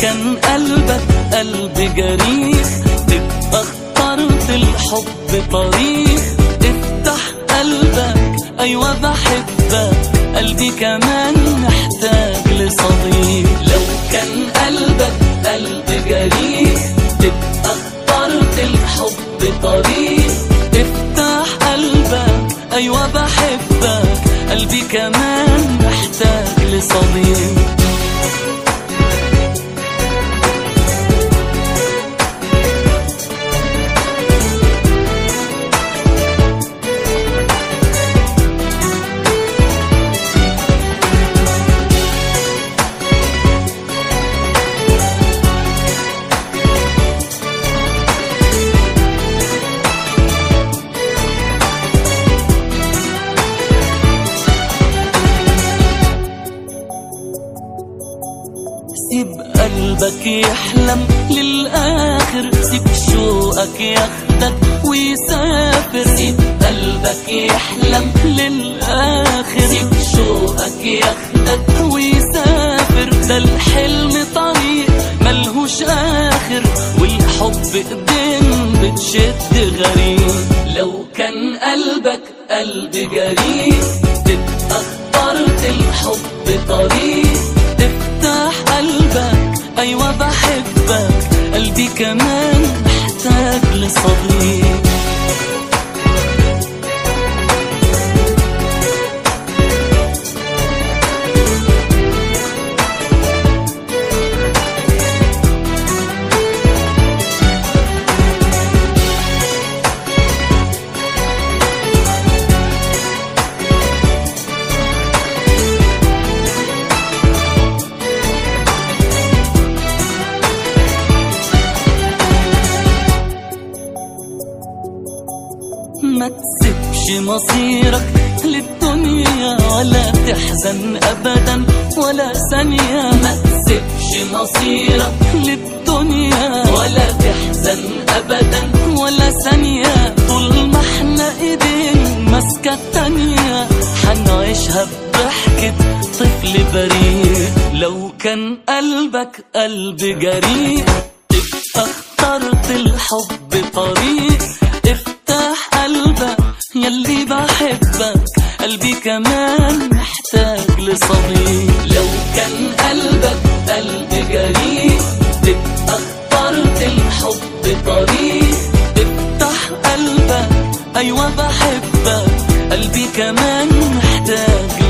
كان قلبك قلب جريح تبقى اخترت الحب طريق افتح قلبك ايوه بحبك قلبي كمان محتاج لصديق لو كان قلبك قلب جريح تبقى اخترت الحب طريق افتح قلبك ايوه بحبك قلبي كمان محتاج لصديق سيب قلبك يحلم للآخر سيب شوقك ياخدك ويسافر سيب قلبك يحلم للآخر سيب شوقك ياخدك ويسافر ده الحلم طريق ملهوش آخر والحب ايدين بتشد غريب لو كان قلبك قلب جريء تبقى اخترت الحب طريق افتح قلبك ايوه بحبك قلبي كمان محتاج لصديق ما تسيبش مصيرك للدنيا ولا تحزن ابدا ولا ثانية ما تسيبش مصيرك للدنيا ولا تحزن ابدا ولا ثانية طول ما احنا ايدين ماسكة التانية حنعيشها بضحكة طفل بريء لو كان قلبك قلب جريء تبقى اخترت الحب طريق افتح قلبك يلي بحبك قلبي كمان محتاج لصديق لو كان قلبك قلب جريء تبقى اخترت الحب طريق افتح قلبك ايوه بحبك قلبي كمان محتاج